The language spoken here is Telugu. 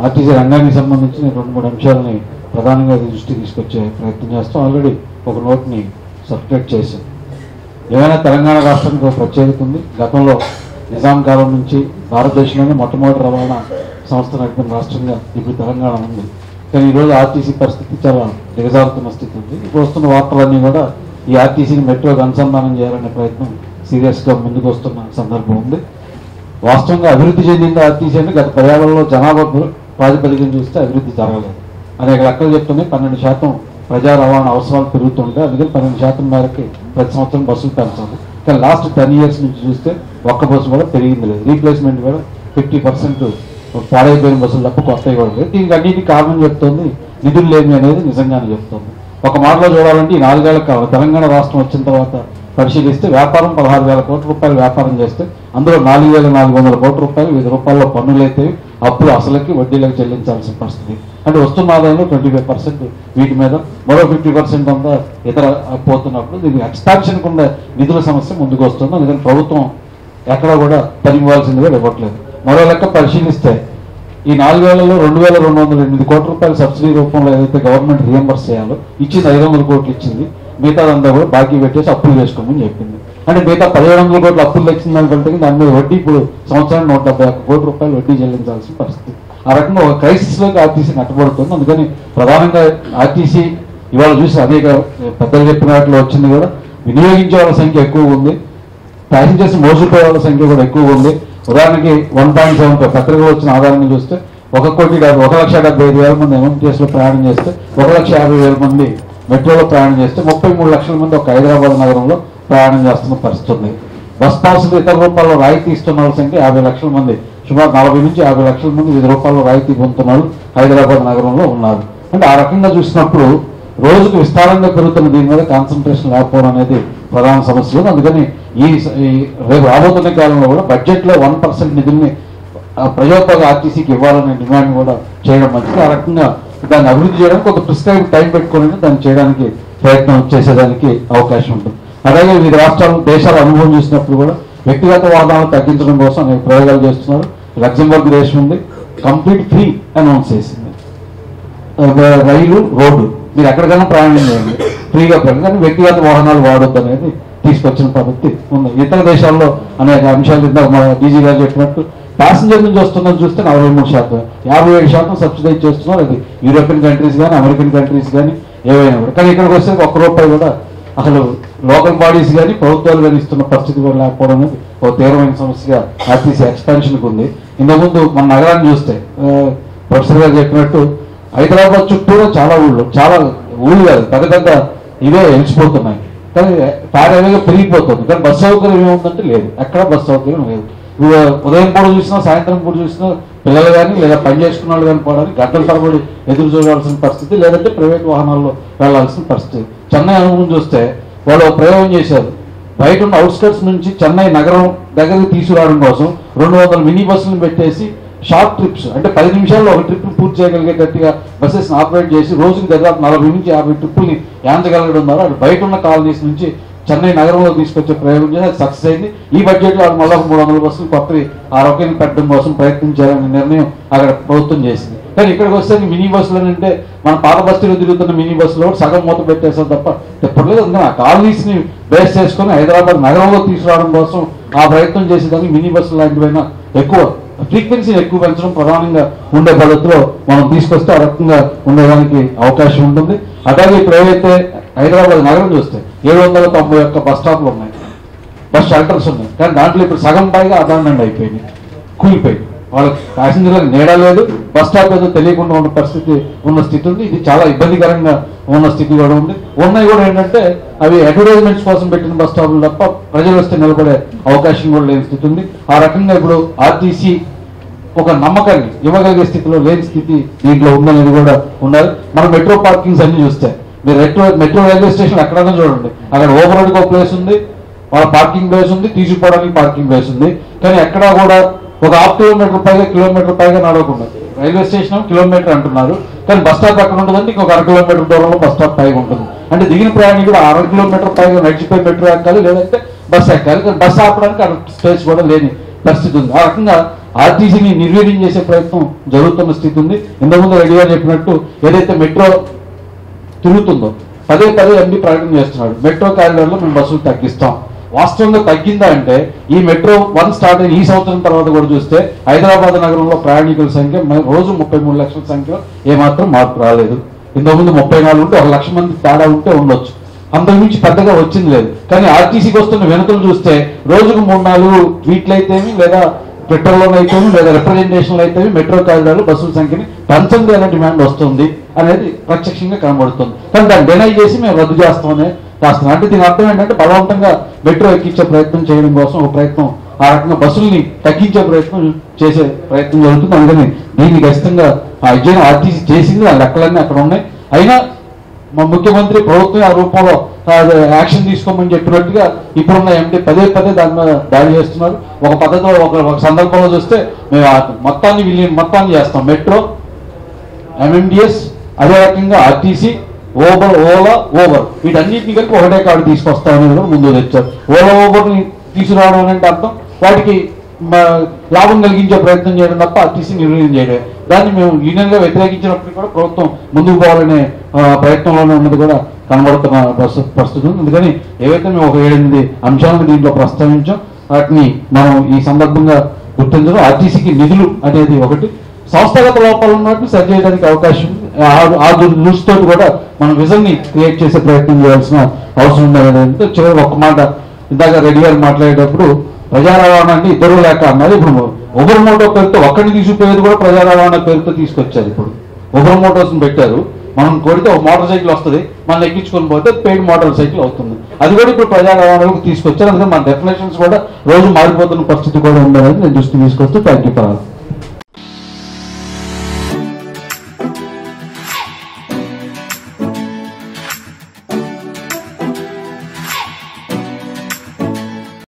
ఆర్టీసీ రంగానికి సంబంధించి నేను రెండు మూడు అంశాలని ప్రధానంగా దృష్టికి తీసుకొచ్చే ప్రయత్నం చేస్తాం ఆల్రెడీ ఒక నోట్ని సర్క్యులేట్ చేశాం ఏమైనా తెలంగాణ రాష్ట్రానికి ఒక ప్రత్యేకత ఉంది గతంలో నిజాం కాలం నుంచి భారతదేశంలోనే మొట్టమొదటి రవాణా సంస్థ నడిపిన రాష్ట్రంగా ఇప్పుడు తెలంగాణ ఉంది కానీ ఈరోజు ఆర్టీసీ పరిస్థితి చాలా దిగజారుతున్న స్థితి ఉంది ఇప్పుడు వస్తున్న వార్తలన్నీ కూడా ఈ ఆర్టీసీని మెట్రోకి అనుసంధానం చేయాలనే ప్రయత్నం సీరియస్గా ముందుకు వస్తున్న సందర్భం ఉంది వాస్తవంగా అభివృద్ధి చెందింది ఆర్టీసీ అంటే గత పర్యావరణంలో జనాభా ప్రాతిపదికన చూస్తే అభివృద్ధి జరగలేదు అనేక లెక్కలు చెప్తున్నాయి పన్నెండు శాతం ప్రజా రవాణా అవసరాలు పెరుగుతుంటాయి అందుకని పన్నెండు శాతం మేరకి ప్రతి సంవత్సరం బస్సులు పెంచాలి కానీ లాస్ట్ టెన్ ఇయర్స్ నుంచి చూస్తే ఒక్క బస్సు కూడా పెరిగింది లేదు రీప్లేస్మెంట్ కూడా ఫిఫ్టీ పర్సెంట్ పాడైపోయిన బస్సులు తప్ప కొత్తవి కూడా లేదు దీనికి అన్నిటికీ కారణం చెప్తోంది నిధులు లేమి అనేది నిజంగానే చెప్తోంది ఒక మాటలో చూడాలంటే ఈ నాలుగేళ్ల కాలం తెలంగాణ రాష్ట్రం వచ్చిన తర్వాత పరిశీలిస్తే వ్యాపారం పదహారు వేల కోట్ల రూపాయలు వ్యాపారం చేస్తే అందులో నాలుగు వేల నాలుగు వందల కోట్ల రూపాయలు వివిధ రూపాయల్లో పన్నులు అయితే అప్పులు అసలుకి వడ్డీలకు చెల్లించాల్సిన పరిస్థితి అంటే వస్తున్న ఆదాయంలో ట్వంటీ ఫైవ్ పర్సెంట్ వీటి మీద మరో ఫిఫ్టీ పర్సెంట్ అంతా ఇతర పోతున్నప్పుడు దీనికి ఎక్స్పాన్షన్ కుండా నిధుల సమస్య ముందుకు వస్తుంది అందుకని ప్రభుత్వం ఎక్కడ కూడా పని ఇవ్వాల్సిందిగా ఇవ్వట్లేదు మరో లెక్క పరిశీలిస్తే ఈ నాలుగేళ్లలో రెండు వేల రెండు వందల ఎనిమిది కోట్ల రూపాయల సబ్సిడీ రూపంలో ఏదైతే గవర్నమెంట్ రియంబర్స్ చేయాలో ఇచ్చింది ఐదు వందల కోట్లు ఇచ్చింది మిగతాదంతా కూడా బాకీ పెట్టేసి అప్పులు చేసుకోమని చెప్పింది అంటే మిగతా పదిహేడు వందల కోట్లు అప్పులు తెచ్చిన దాని కంటే దాని మీద వడ్డీ ఇప్పుడు సంవత్సరానికి నూట డెబ్బై ఒక్క కోట్ల రూపాయలు వడ్డీ చెల్లించాల్సిన పరిస్థితి ఆ రకంగా ఒక క్రైసిస్ లోకి ఆర్టీసీ నట్టబడుతుంది అందుకని ప్రధానంగా ఆర్టీసీ ఇవాళ చూసి అనేక పెద్దలు చెప్పిన వాటిలో వచ్చింది కూడా వినియోగించే వాళ్ళ సంఖ్య ఎక్కువ ఉంది ప్యాసింజర్స్ మోసపోయే వాళ్ళ సంఖ్య కూడా ఎక్కువ ఉంది ఉదాహరణకి వన్ పాయింట్ సెవెన్ పత్రికలో వచ్చిన ఆధారంగా చూస్తే ఒక కోటి డెబ్బై ఒక లక్ష డెబ్బై ఐదు వేల మంది ఎంఎంటీఎస్ లో ప్రయాణం చేస్తే ఒక లక్ష యాభై వేల మంది మెట్రోలో ప్రయాణం చేస్తే ముప్పై మూడు లక్షల మంది ఒక హైదరాబాద్ నగరంలో ప్రయాణం చేస్తున్న పరిస్థితి ఉంది బస్ పాసులు ఇతర రూపాల్లో రాయితీ ఇస్తున్న వాళ్ళ సంఖ్య యాభై లక్షల మంది సుమారు నలభై నుంచి యాభై లక్షల మంది వివిధ రూపాల్లో రాయితీ పొందుతున్నారు హైదరాబాద్ నగరంలో ఉన్నారు అంటే ఆ రకంగా చూసినప్పుడు రోజుకు విస్తారంగా పెరుగుతున్న దీని మీద కాన్సన్ట్రేషన్ లేకపోవడం అనేది ప్రధాన సమస్య అందుకని ఈ స- ఈ రేపు రాబోతున్న కాలంలో కూడా బడ్జెట్ లో వన్ పర్సెంట్ నిధుల్ని ఆ ప్రజోపయోగ ఆర్టీసీకి ఇవ్వాలనే డిమాండ్ కూడా చేయడం మంచిది ఆ రకంగా దాన్ని అభివృద్ధి చేయడానికి ఒక ప్రిస్క్రైబ్ టైం పెట్టుకొని దాన్ని చేయడానికి ప్రయత్నం చేసేదానికి అవకాశం ఉంటుంది అలాగే వివిధ రాష్ట్రాలు దేశాల అనుభవం చూసినప్పుడు కూడా వ్యక్తిగత వాహనాలు తగ్గించడం కోసం అనేక ప్రయోగాలు చేస్తున్నారు లగ్జంబర్గ్ దేశం ఉంది కంప్లీట్ ఫ్రీ అనౌన్స్ చేసింది ఒక రైలు రోడ్డు మీరు ఎక్కడికైనా ప్రయాణం చేయండి ఫ్రీగా ప్రయాణం కానీ వ్యక్తిగత వాహనాలు వాడొద్దు అనేది తీసుకొచ్చిన పద్ధతి ఉంది ఇతర దేశాల్లో అనేక అంశాలు ఇందాక మన డీజీ గారు చెప్పినట్టు ప్యాసింజర్ నుంచి వస్తున్నది చూస్తే నలభై మూడు శాతం యాభై ఏడు శాతం సబ్సిడైజ్ చేస్తున్నారు అది యూరోపియన్ కంట్రీస్ కానీ అమెరికన్ కంట్రీస్ కానీ ఏవైనా కూడా కానీ ఇక్కడికి వస్తే ఒక్క రూపాయి కూడా అసలు లోకల్ బాడీస్ కానీ ప్రభుత్వాలు కానీ ఇస్తున్న పరిస్థితి కూడా లేకపోవడం అనేది ఒక తీవ్రమైన సమస్యగా ఆర్టీసీ ఎక్స్పాన్షన్కి ఉంది ఇంతకుముందు మన నగరాన్ని చూస్తే ఆ, ప్రొఫెసర్ గారు చెప్పినట్టు హైదరాబాద్ చుట్టూరా చాలా ఊళ్ళు చాలా ఊళ్ళు కాదు పెద్ద పెద్ద ఇవే ఎంచిపోతున్నాయి కానీ పారేవేగా పెరిగిపోతుంది కానీ బస్ సౌకర్యం ఏముందంటే లేదు ఎక్కడ బస్ సౌకర్యం లేదు ఇవి ఉదయం పూట చూసినా సాయంత్రం పూట చూసినా పిల్లలు కానీ లేదా పని చేసుకున్న వాళ్ళు కానీ పోవడానికి గంటల తరబడి ఎదురు చూడాల్సిన పరిస్థితి లేదంటే ప్రైవేట్ వాహనాల్లో వెళ్లాల్సిన పరిస్థితి చెన్నై అనుభవం చూస్తే వాళ్ళు ఒక ప్రయోగం చేశారు బయట ఉన్న అవుట్స్కట్స్ నుంచి చెన్నై నగరం దగ్గరికి తీసుకురావడం కోసం రెండు వందల మినీ బస్సులను పెట్టేసి షార్ట్ ట్రిప్స్ అంటే పది నిమిషాల్లో ఒక ట్రిప్ పూర్తి చేయగలిగేటట్టుగా బస్సెస్ ఆపరేట్ చేసి రోజుకి దగ్గర నలభై నుంచి యాభై ట్రిప్పుల్ని యాంచగలగడం ద్వారా అటు బయట ఉన్న కాలనీస్ నుంచి చెన్నై నగరంలో తీసుకొచ్చే ప్రయోగం చేసి అది సక్సెస్ అయింది ఈ బడ్జెట్ లో మళ్ళీ ఒక మూడు వందల బస్సులు కొత్తవి ఆరోగ్యాన్ని పెట్టడం కోసం ప్రయత్నించాలనే నిర్ణయం అక్కడ ప్రభుత్వం చేసింది కానీ ఇక్కడికి వస్తే మినీ బస్సులు అని అంటే మన పాత బస్తీలో తిరుగుతున్న మినీ బస్సులో కూడా సగం మూత పెట్టేసారు తప్ప తిప్పట్లేదు అందుకని ఆ కాలనీస్ ని బేస్ చేసుకొని హైదరాబాద్ నగరంలో తీసుకురావడం కోసం ఆ ప్రయత్నం చేసేదానికి మినీ బస్సులు లాంటివైనా ఎక్కువ ఫ్రీక్వెన్సీని ఎక్కువ పెంచడం ప్రధానంగా ఉండే పద్ధతిలో మనం తీసుకొస్తే ఆ రకంగా ఉండేదానికి అవకాశం ఉంటుంది అలాగే ఇప్పుడు ఏవైతే హైదరాబాద్ నగరం చూస్తే ఏడు వందల తొంభై ఒక్క బస్ స్టాప్లు ఉన్నాయి బస్ షెల్టర్స్ ఉన్నాయి కానీ దాంట్లో ఇప్పుడు సగం పైగా అదానండి అయిపోయినాయి కూలిపోయింది వాళ్ళకి ప్యాసింజర్లకు నీడ లేదు బస్ స్టాప్ ఏదో తెలియకుండా ఉన్న పరిస్థితి ఉన్న స్థితి ఉంది ఇది చాలా ఇబ్బందికరంగా ఉన్న స్థితి కూడా ఉంది ఉన్నాయి కూడా ఏంటంటే అవి అడ్వర్టైజ్మెంట్స్ కోసం పెట్టిన బస్ స్టాప్లు తప్ప ప్రజలు వస్తే నిలబడే అవకాశం కూడా లేని స్థితి ఉంది ఆ రకంగా ఇప్పుడు ఆర్టీసీ ఒక నమ్మకాన్ని ఇవ్వగలిగే స్థితిలో లేని స్థితి దీంట్లో ఉందనేది కూడా ఉన్నారు మనం మెట్రో పార్కింగ్స్ అన్ని చూస్తే మీరు మెట్రో మెట్రో రైల్వే స్టేషన్ ఎక్కడైనా చూడండి అక్కడ ఓవర్ రోడ్కి ఒక ప్లేస్ ఉంది వాళ్ళ పార్కింగ్ ప్లేస్ ఉంది తీసుకుపోవడానికి పార్కింగ్ ప్లేస్ ఉంది కానీ ఎక్కడా కూడా ఒక హాఫ్ కిలోమీటర్ పైగా కిలోమీటర్ పైగా నడవకుండా రైల్వే స్టేషన్ కిలోమీటర్ అంటున్నారు కానీ బస్ స్టాప్ ఎక్కడ ఉంటుందంటే ఇంకొక అర కిలోమీటర్ దూరంలో బస్ స్టాప్ పైగా ఉంటుంది అంటే దిగిన ప్రయాణికుడు అర కిలోమీటర్ పైగా నడిచిపోయి మెట్రో ఎక్కాలి లేదంటే బస్ ఎక్కాలి కానీ బస్ ఆపడానికి అక్కడ స్పేస్ కూడా లేని పరిస్థితి ఉంది ఆ రకంగా ఆర్టీసీని నిర్వీర్యం చేసే ప్రయత్నం జరుగుతున్న స్థితి ఉంది ఇంతకుముందు రెడ్డి గారు చెప్పినట్టు ఏదైతే మెట్రో తిరుగుతుందో పదే పదే ఎండి ప్రకటన చేస్తున్నాడు మెట్రో కారిడార్లో మేము బస్సులు తగ్గిస్తాం వాస్తవంగా తగ్గిందా అంటే ఈ మెట్రో వన్ స్టార్ట్ అయిన ఈ సంవత్సరం తర్వాత కూడా చూస్తే హైదరాబాద్ నగరంలో ప్రయాణికుల సంఖ్య మ- రోజు ముప్పై మూడు లక్షల సంఖ్యలో ఏమాత్రం మార్పు రాలేదు ఇంతకుముందు ముప్పై నాలుగు ఉంటే ఒక లక్ష మంది తేడా ఉంటే ఉండొచ్చు అంతకుమించి పెద్దగా వచ్చింది లేదు కానీ ఆర్టీసీకి వస్తున్న వెనుకలు చూస్తే రోజుకు మూడు నాలుగు ట్వీట్లు అయితేమి లేదా ట్విట్టర్లో అయితేమి లేదా రిప్రజెంటేషన్లు అయితేమి మెట్రో కారిడార్లు బస్సుల సంఖ్యని పెంచండి అనే డిమాండ్ వస్తుంది అనేది ప్రత్యక్షంగా కనబడుతుంది కానీ దాన్ని డినై చేసి మేము రద్దు చేస్తామని రాస్తున్నాం అంటే దీని అర్థం ఏంటంటే బలవంతంగా మెట్రో ఎక్కించే ప్రయత్నం చేయడం కోసం ఒక ప్రయత్నం ఆ రకంగా బస్సుల్ని తగ్గించే ప్రయత్నం చేసే ప్రయత్నం జరుగుతుంది అందుకని దీన్ని ఖచ్చితంగా ఆ విజయం ఆర్టీసీ చేసింది ఆ లెక్కలన్నీ అక్కడ ఉన్నాయి అయినా మా ముఖ్యమంత్రి ప్రభుత్వం ఆ రూపంలో ఆ, యాక్షన్ తీసుకోమని చెప్పినట్టుగా ఇప్పుడున్న ఎండి పదే పదే దాని మీద దాడి చేస్తున్నారు ఒక పద్ధతిలో ఒక ఒక సందర్భంలో చూస్తే మేము ఆ మొత్తాన్ని విలీనం మొత్తాన్ని చేస్తాం మెట్రో ఎంఎండిఎస్ అదే రకంగా ఆర్టీసీ ఓబర్ ఓలా ఓబర్ వీటన్నిటిని కలిపి ఒకటే కార్డు తీసుకొస్తామనేది కూడా ముందు తెచ్చారు ఓలా ఓబర్ని తీసుకురావడం అంటే అర్థం వాటికి మ, లాభం కలిగించే ప్రయత్నం చేయడం తప్ప ఆర్టీసీ నిర్వహణ చేయడం దాన్ని మేము యూనియన్ గా వ్యతిరేకించినప్పటికీ కూడా ప్రభుత్వం ముందుకు పోవాలనే ఆ, ప్రయత్నంలోనే ఉన్నది కూడా కనబడుతున్న ప్రస్తు- ప్రస్తుతం అందుకని ఏవైతే మేము ఒక ఏడెనిమిది అంశాలను దీంట్లో ప్రస్తావించాం వాటిని మనం ఈ సందర్భంగా గుర్తించడం ఆర్టీసీకి నిధులు అనేది ఒకటి సంస్థాగత లోపాలు ఉన్నట్టు సరి చేయడానికి అవకాశం ఉంది. ఆ- ఆ దృష్టితో కూడా మనం విజన్ ని క్రియేట్ చేసే ప్రయత్నం చేయాల్సిన అవసరం ఉంది చివరి ఒక మాట ఇందాక రెడ్డి గారు మాట్లాడేటప్పుడు ప్రజా రవాణా అంటే ఇద్దరు లేక అన్నది ఇప్పుడు ఉబర్ మోటో పేరుతో ఒక్కడిని తీసుకుపోయేది కూడా ప్రజా రవాణా పేరుతో తీసుకొచ్చారు ఇప్పుడు ఉబర్ మోటార్స్ పెట్టారు మనం కొడితే ఒక మోటార్ సైకిల్ వస్తుంది మనం ఎక్కించుకొని పోతే పెయిడ్ మోటార్ సైకిల్ అవుతుంది అది కూడా ఇప్పుడు ప్రజా రవాణాలకు తీసుకొచ్చారు అందుకని మన డెఫినేషన్స్ కూడా రోజు మారిపోతున్న పరిస్థితి కూడా ఉండాలని నేను దృష్టి తీసుకొస్తూ థ్యాంక్ యూ ఫర్ ఆల్